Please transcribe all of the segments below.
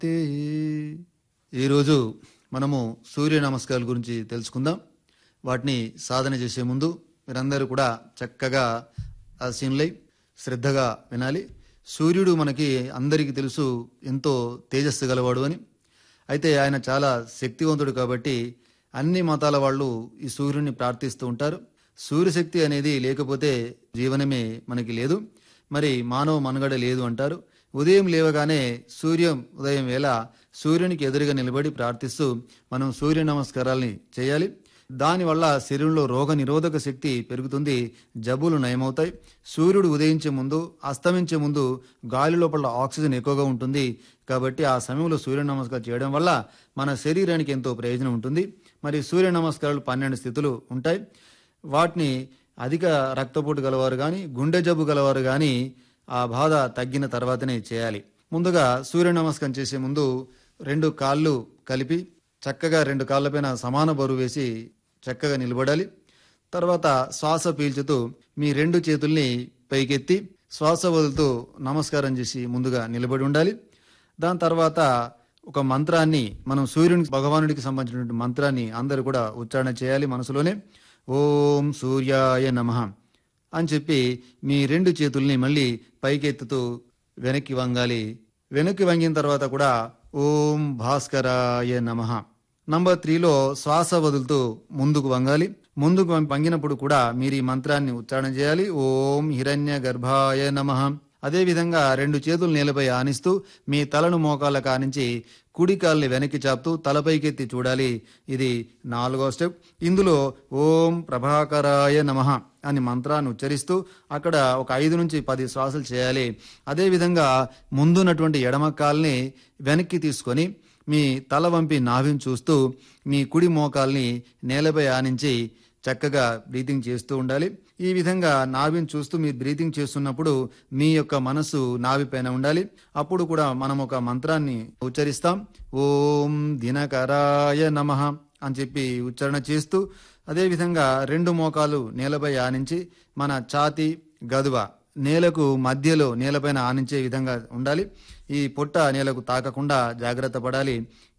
తే ఈరోజు మనము సూర్య నమస్కారాల గురించి తెలుసుకుందాం వాటిని సాధన చేసే ముందు మీరందరూ కూడా చక్కగా ఆసీనులై శ్రద్ధగా వినాలి సూర్యుడు మనకి అందరికీ తెలుసు ఎంతో తేజస్సు గలవాడు అని అయితే ఆయన చాలా శక్తివంతుడు కాబట్టి అన్ని మతాల వాళ్ళు ఈ సూర్యుడిని ప్రార్థిస్తూ ఉంటారు సూర్యశక్తి అనేది లేకపోతే జీవనమే మనకి లేదు మరి మానవ మనుగడ లేదు అంటారు ఉదయం లేవగానే సూర్యం ఉదయం వేళ సూర్యునికి ఎదురుగా నిలబడి ప్రార్థిస్తూ మనం సూర్య నమస్కారాల్ని చేయాలి దానివల్ల శరీరంలో రోగ నిరోధక శక్తి పెరుగుతుంది జబ్బులు నయమవుతాయి సూర్యుడు ఉదయించే ముందు అస్తమించే ముందు గాలి లోపల ఆక్సిజన్ ఎక్కువగా ఉంటుంది కాబట్టి ఆ సమయంలో సూర్య నమస్కారం చేయడం వల్ల మన శరీరానికి ఎంతో ప్రయోజనం ఉంటుంది మరి సూర్య నమస్కారాలు పన్నెండు స్థితులు ఉంటాయి వాటిని అధిక రక్తపోటు గలవారు కానీ గుండె జబ్బు గలవారు కానీ ఆ బాధ తగ్గిన తర్వాతనే చేయాలి ముందుగా సూర్య నమస్కారం చేసే ముందు రెండు కాళ్ళు కలిపి చక్కగా రెండు కాళ్ళపైన సమాన బరువు వేసి చక్కగా నిలబడాలి తర్వాత శ్వాస పీల్చుతూ మీ రెండు చేతుల్ని పైకెత్తి శ్వాస వదులుతూ నమస్కారం చేసి ముందుగా నిలబడి ఉండాలి దాని తర్వాత ఒక మంత్రాన్ని మనం సూర్యునికి భగవానుడికి సంబంధించినటువంటి మంత్రాన్ని అందరూ కూడా ఉచ్చారణ చేయాలి మనసులోనే ఓం సూర్యాయ నమః అని చెప్పి మీ రెండు చేతుల్ని మళ్ళీ పైకెత్తుతూ వెనక్కి వంగాలి వెనక్కి వంగిన తర్వాత కూడా ఓం భాస్కరాయ నమః నంబర్ త్రీలో శ్వాస వదులుతూ ముందుకు వంగాలి ముందుకు వం- వంగినప్పుడు కూడా మీరు ఈ మంత్రాన్ని ఉచ్చారణ చేయాలి ఓం హిరణ్య గర్భాయ నమః అదేవిధంగా రెండు చేతులు నేలపై ఆనిస్తూ మీ తలను మోకాళ్ళ కానించి కుడి కాల్ని వెనక్కి చాపుతూ తలపైకెత్తి చూడాలి ఇది నాలుగో స్టెప్ ఇందులో ఓం ప్రభాకరాయ నమః అని మంత్రాన్ని ఉచ్చరిస్తూ అక్కడ ఒక ఐదు నుంచి పది శ్వాసలు చేయాలి అదేవిధంగా ముందున్నటువంటి ఎడమ కాల్ని వెనక్కి తీసుకొని మీ తల వంపి నాభిని చూస్తూ మీ కుడి మోకాల్ని నేలపై ఆనించి చక్కగా బ్రీతింగ్ చేస్తూ ఉండాలి ఈ విధంగా నాభిని చూస్తూ మీరు బ్రీతింగ్ చేస్తున్నప్పుడు మీ యొక్క మనసు నాభి పైన ఉండాలి అప్పుడు కూడా మనం ఒక మంత్రాన్ని ఉచ్చరిస్తాం ఓం దినకరాయ నమః అని చెప్పి ఉచ్చారణ చేస్తూ అదేవిధంగా రెండు మోకాలు నేలపై ఆనించి మన ఛాతి గదువ నేలకు మధ్యలో నేలపైన ఆనించే విధంగా ఉండాలి ఈ పొట్ట నేలకు తాకకుండా జాగ్రత్త పడాలి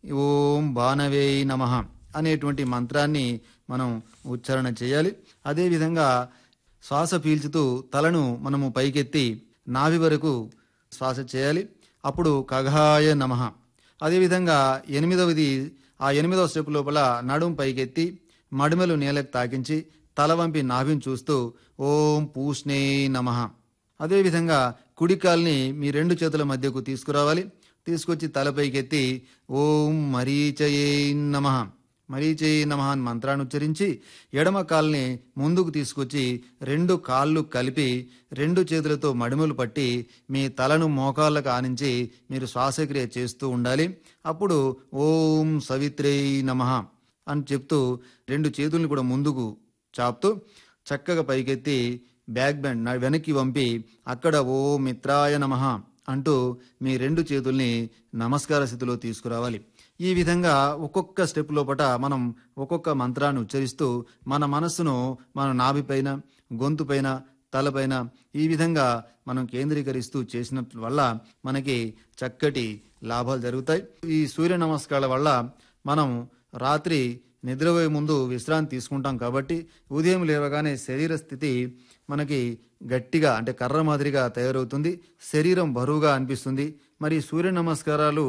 ఓం బాణవేయి నమః అనేటువంటి మంత్రాన్ని మనం ఉచ్చారణ చేయాలి అదేవిధంగా శ్వాస పీల్చుతూ తలను మనము పైకెత్తి నాభి వరకు శ్వాస చేయాలి అప్పుడు కఘాయ నమః అదేవిధంగా ఎనిమిదవది ఆ ఎనిమిదవ స్టెప్ లోపల నడుం పైకెత్తి మడిమెలు నేలకు తాకించి తల వంపి నాభిని చూస్తూ ఓం పూష్ణే నమః అదేవిధంగా కుడి కాల్ని మీ రెండు చేతుల మధ్యకు తీసుకురావాలి తీసుకొచ్చి తలపైకెత్తి ఓం మరీచయే నమః మరీచయే నమః అని మంత్రాన్ని ఉచ్చరించి ఎడమ కాల్ని ముందుకు తీసుకొచ్చి రెండు కాళ్ళు కలిపి రెండు చేతులతో మడిమలు పట్టి మీ తలను మోకాళ్ళకు ఆనించి మీరు శ్వాసక్రియ చేస్తూ ఉండాలి అప్పుడు ఓం సవిత్రే నమః అని చెప్తూ రెండు చేతుల్ని కూడా ముందుకు చాపుతూ చక్కగా పైకెత్తి బ్యాక్ బెండ్ నా వెనక్కి వంపి అక్కడ ఓ మిత్రాయ నమః అంటూ మీ రెండు చేతుల్ని నమస్కార స్థితిలో తీసుకురావాలి ఈ విధంగా ఒక్కొక్క స్టెప్ లోపట మనం ఒక్కొక్క మంత్రాన్ని ఉచ్చరిస్తూ మన మనస్సును మన నాభిపైన గొంతుపైన తలపైన ఈ విధంగా మనం కేంద్రీకరిస్తూ చేసిన వల్ల మనకి చక్కటి లాభాలు జరుగుతాయి ఈ సూర్య నమస్కారాల వల్ల మనం రాత్రి నిద్రపోయే ముందు విశ్రాంతి తీసుకుంటాం కాబట్టి ఉదయం లేవగానే శరీర స్థితి మనకి గట్టిగా అంటే కర్ర మాదిరిగా తయారవుతుంది శరీరం బరువుగా అనిపిస్తుంది మరి సూర్య నమస్కారాలు